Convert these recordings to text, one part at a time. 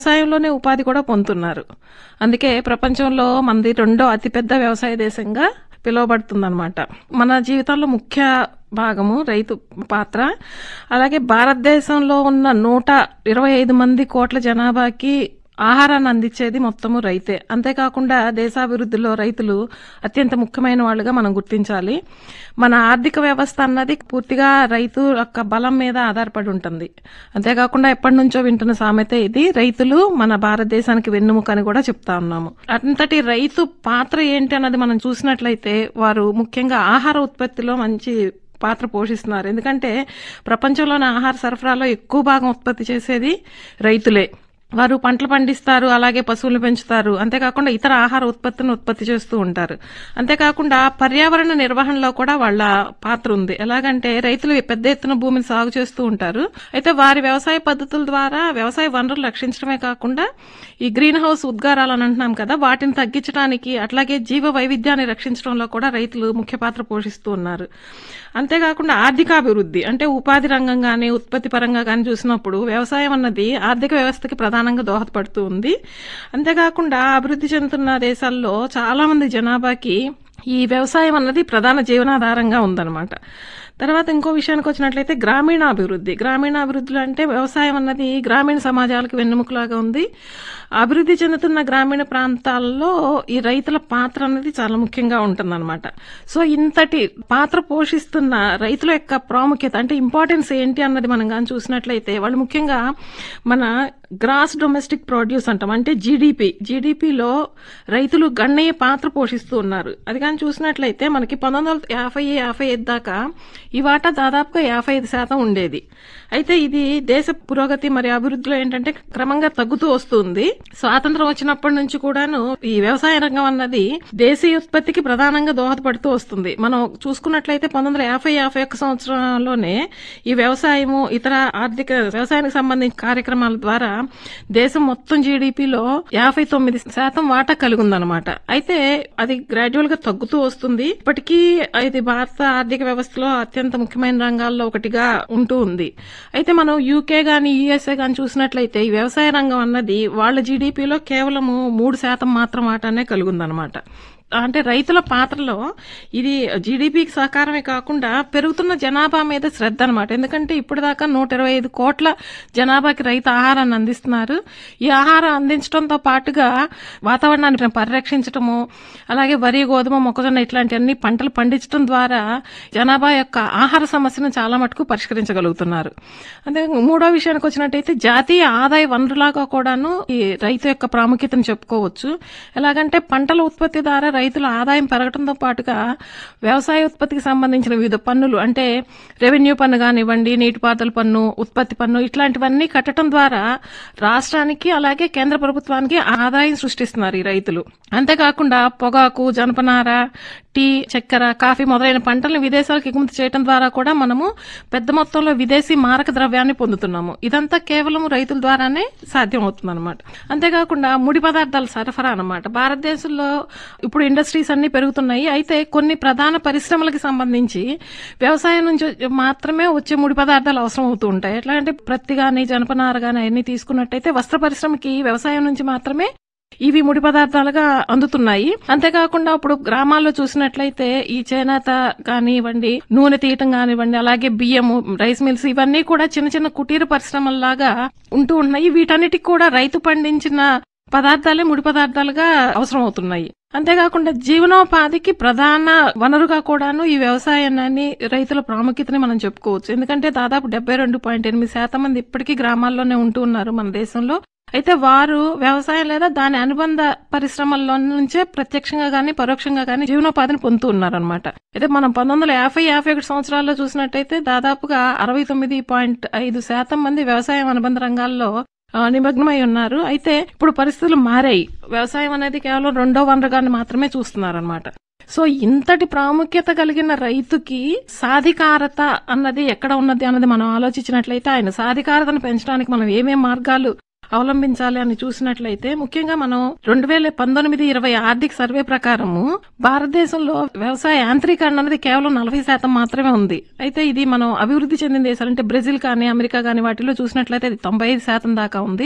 వ్యవసాయంలోనే ఉపాధి కూడా పొందుతున్నారు అందుకే ప్రపంచంలో మనది రెండో అతిపెద్ద వ్యవసాయ దేశంగా పిలువబడుతుందన్నమాట మన జీవితంలో ముఖ్య భాగము రైతు పాత్ర అలాగే భారతదేశంలో ఉన్న నూట ఇరవై ఐదు మంది కోట్ల జనాభాకి ఆహారాన్ని అందించేది మొత్తము రైతే అంతేకాకుండా దేశాభివృద్ధిలో రైతులు అత్యంత ముఖ్యమైన వాళ్ళుగా మనం గుర్తించాలి మన ఆర్థిక వ్యవస్థ అన్నది పూర్తిగా రైతు యొక్క బలం మీద ఆధారపడి ఉంటుంది అంతేకాకుండా ఎప్పటి నుంచో వింటున్న సామెత ఇది రైతులు మన భారతదేశానికి వెన్నుముక అని కూడా చెప్తా ఉన్నాము అంతటి రైతు పాత్ర ఏంటి అన్నది మనం చూసినట్లయితే వారు ముఖ్యంగా ఆహార ఉత్పత్తిలో మంచి పాత్ర పోషిస్తున్నారు ఎందుకంటే ప్రపంచంలోని ఆహార సరఫరాలో ఎక్కువ భాగం ఉత్పత్తి చేసేది రైతులే వారు పంటలు పండిస్తారు అలాగే పశువులు పెంచుతారు అంతేకాకుండా ఇతర ఆహార ఉత్పత్తిని ఉత్పత్తి చేస్తూ ఉంటారు అంతేకాకుండా పర్యావరణ నిర్వహణలో కూడా వాళ్ళ పాత్ర ఉంది ఎలాగంటే రైతులు పెద్ద ఎత్తున భూమిని సాగు చేస్తూ ఉంటారు అయితే వారి వ్యవసాయ పద్ధతుల ద్వారా వ్యవసాయ వనరులు రక్షించడమే కాకుండా ఈ గ్రీన్ హౌస్ ఉద్గారాలు అని అంటున్నాం కదా వాటిని తగ్గించడానికి అట్లాగే జీవ వైవిధ్యాన్ని రక్షించడంలో కూడా రైతులు ముఖ్య పాత్ర పోషిస్తూ ఉన్నారు అంతేకాకుండా ఆర్థికాభివృద్ధి అంటే ఉపాధి రంగం కానీ ఉత్పత్తి పరంగా కానీ చూసినప్పుడు వ్యవసాయం అన్నది ఆర్థిక వ్యవస్థకి ప్రధానంగా దోహదపడుతూ ఉంది అంతేకాకుండా అభివృద్ధి చెందుతున్న దేశాల్లో చాలా మంది జనాభాకి ఈ వ్యవసాయం అన్నది ప్రధాన జీవనాధారంగా ఉందన్నమాట తర్వాత ఇంకో విషయానికి వచ్చినట్లయితే గ్రామీణాభివృద్ధి గ్రామీణాభివృద్ధిలో అంటే వ్యవసాయం అన్నది గ్రామీణ సమాజాలకు వెన్నెముకలాగా ఉంది అభివృద్ధి చెందుతున్న గ్రామీణ ప్రాంతాల్లో ఈ రైతుల పాత్ర అనేది చాలా ముఖ్యంగా ఉంటుందన్నమాట సో ఇంతటి పాత్ర పోషిస్తున్న రైతుల యొక్క ప్రాముఖ్యత అంటే ఇంపార్టెన్స్ ఏంటి అన్నది మనం కానీ చూసినట్లయితే వాళ్ళు ముఖ్యంగా మన గ్రాస్ డొమెస్టిక్ ప్రొడ్యూస్ అంటాం అంటే జీడిపి జీడిపిలో రైతులు గణనీయ పాత్ర పోషిస్తూ ఉన్నారు అది కానీ చూసినట్లయితే మనకి పంతొమ్మిది వందల యాభై యాభై ఐదు దాకా ఈ వాటా దాదాపుగా యాభై ఐదు శాతం ఉండేది అయితే ఇది దేశ పురోగతి మరియు అభివృద్ధిలో ఏంటంటే క్రమంగా తగ్గుతూ వస్తుంది స్వాతంత్రం వచ్చినప్పటి నుంచి కూడాను ఈ వ్యవసాయ రంగం అన్నది దేశీయ ఉత్పత్తికి ప్రధానంగా దోహదపడుతూ వస్తుంది మనం చూసుకున్నట్లయితే పంతొమ్మిది వందల యాభై యాభై ఒక్క సంవత్సరంలోనే ఈ వ్యవసాయము ఇతర ఆర్థిక వ్యవసాయానికి సంబంధించిన కార్యక్రమాల ద్వారా దేశం మొత్తం జీడిపిలో యాభై తొమ్మిది శాతం వాటా కలిగి ఉందన్నమాట అయితే అది గ్రాడ్యువల్ గా తగ్గుతూ వస్తుంది ఇప్పటికీ ఇది భారత ఆర్థిక వ్యవస్థలో అత్యంత ముఖ్యమైన రంగాల్లో ఒకటిగా ఉంటూ ఉంది అయితే మనం యూకే గాని యుఎస్ఏ గాని చూసినట్లయితే ఈ వ్యవసాయ రంగం అన్నది వాళ్ళ జీడిపిలో కేవలము మూడు శాతం మాత్రం వాటానే కలిగి ఉందన్నమాట అంటే రైతుల పాత్రలో ఇది జీడిపికి సహకారమే కాకుండా పెరుగుతున్న జనాభా మీద శ్రద్ధ అనమాట ఎందుకంటే ఇప్పుడు దాకా నూట ఇరవై ఐదు కోట్ల జనాభాకి రైతు ఆహారాన్ని అందిస్తున్నారు ఈ ఆహారం అందించడంతో పాటుగా వాతావరణాన్ని పరిరక్షించడము అలాగే వరి గోధుమ మొక్కజొన్న ఇట్లాంటివన్నీ పంటలు పండించడం ద్వారా జనాభా యొక్క ఆహార సమస్యను చాలా మటుకు పరిష్కరించగలుగుతున్నారు అదే మూడో విషయానికి వచ్చినట్టయితే జాతీయ ఆదాయ వనరులాగా కూడాను ఈ రైతు యొక్క ప్రాముఖ్యతను చెప్పుకోవచ్చు ఎలాగంటే పంటల ఉత్పత్తి ద్వారా రైతుల ఆదాయం పెరగడంతో పాటుగా వ్యవసాయ ఉత్పత్తికి సంబంధించిన వివిధ పన్నులు అంటే రెవెన్యూ పన్ను కానివ్వండి నీటిపారుదల పన్ను ఉత్పత్తి పన్ను ఇట్లాంటివన్నీ కట్టడం ద్వారా రాష్ట్రానికి అలాగే కేంద్ర ప్రభుత్వానికి ఆదాయం సృష్టిస్తున్నారు ఈ రైతులు అంతేకాకుండా పొగాకు జనపనార టీ చక్కెర కాఫీ మొదలైన పంటలను విదేశాలకు ఎగుమతి చేయడం ద్వారా కూడా మనము పెద్ద మొత్తంలో విదేశీ మారక ద్రవ్యాన్ని పొందుతున్నాము ఇదంతా కేవలం రైతుల ద్వారానే సాధ్యం అవుతుంది అనమాట అంతేకాకుండా ముడి పదార్థాల సరఫరా అనమాట భారతదేశంలో ఇప్పుడు ఇండస్ట్రీస్ అన్ని పెరుగుతున్నాయి అయితే కొన్ని ప్రధాన పరిశ్రమలకు సంబంధించి వ్యవసాయం నుంచి మాత్రమే వచ్చే ముడి పదార్థాలు అవసరం అవుతూ ఉంటాయి ఎట్లా అంటే ప్రత్తి గాని జనపనార గాని అవన్నీ తీసుకున్నట్టయితే వస్త్ర పరిశ్రమకి వ్యవసాయం నుంచి మాత్రమే ఇవి ముడి పదార్థాలుగా అందుతున్నాయి అంతేకాకుండా ఇప్పుడు గ్రామాల్లో చూసినట్లయితే ఈ చేనేత కానివ్వండి నూనె తీయటం కానివ్వండి అలాగే బియ్యము రైస్ మిల్స్ ఇవన్నీ కూడా చిన్న చిన్న కుటీర పరిశ్రమల్లాగా ఉంటూ ఉన్నాయి వీటన్నిటికి కూడా రైతు పండించిన పదార్థాలే ముడి పదార్థాలుగా అవసరం అవుతున్నాయి అంతేకాకుండా జీవనోపాధికి ప్రధాన వనరుగా కూడాను ఈ వ్యవసాయాన్ని రైతుల ప్రాముఖ్యతని మనం చెప్పుకోవచ్చు ఎందుకంటే దాదాపు డెబ్బై రెండు పాయింట్ ఎనిమిది శాతం మంది ఇప్పటికీ గ్రామాల్లోనే ఉంటూ ఉన్నారు మన దేశంలో అయితే వారు వ్యవసాయం లేదా దాని అనుబంధ పరిశ్రమల్లో నుంచే ప్రత్యక్షంగా గానీ పరోక్షంగా గానీ జీవనోపాధిని పొందుతూ ఉన్నారనమాట అయితే మనం పంతొమ్మిది వందల యాభై యాభై ఒకటి సంవత్సరాల్లో చూసినట్టయితే దాదాపుగా అరవై తొమ్మిది పాయింట్ ఐదు శాతం మంది వ్యవసాయం అనుబంధ రంగాల్లో నిమగ్నమై ఉన్నారు అయితే ఇప్పుడు పరిస్థితులు మారాయి వ్యవసాయం అనేది కేవలం రెండో వనరుగాన్ని మాత్రమే చూస్తున్నారనమాట సో ఇంతటి ప్రాముఖ్యత కలిగిన రైతుకి సాధికారత అన్నది ఎక్కడ ఉన్నది అన్నది మనం ఆలోచించినట్లయితే ఆయన సాధికారతను పెంచడానికి మనం ఏమేం మార్గాలు అవలంబించాలి అని చూసినట్లయితే ముఖ్యంగా మనం రెండు వేల పంతొమ్మిది ఇరవై ఆర్థిక సర్వే ప్రకారము భారతదేశంలో వ్యవసాయ యాంత్రీకరణ అనేది కేవలం నలభై శాతం మాత్రమే ఉంది అయితే ఇది మనం అభివృద్ధి చెందిన దేశాలు అంటే బ్రెజిల్ కానీ అమెరికా కానీ వాటిలో చూసినట్లయితే అది తొంభై ఐదు శాతం దాకా ఉంది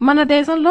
మన దేశంలో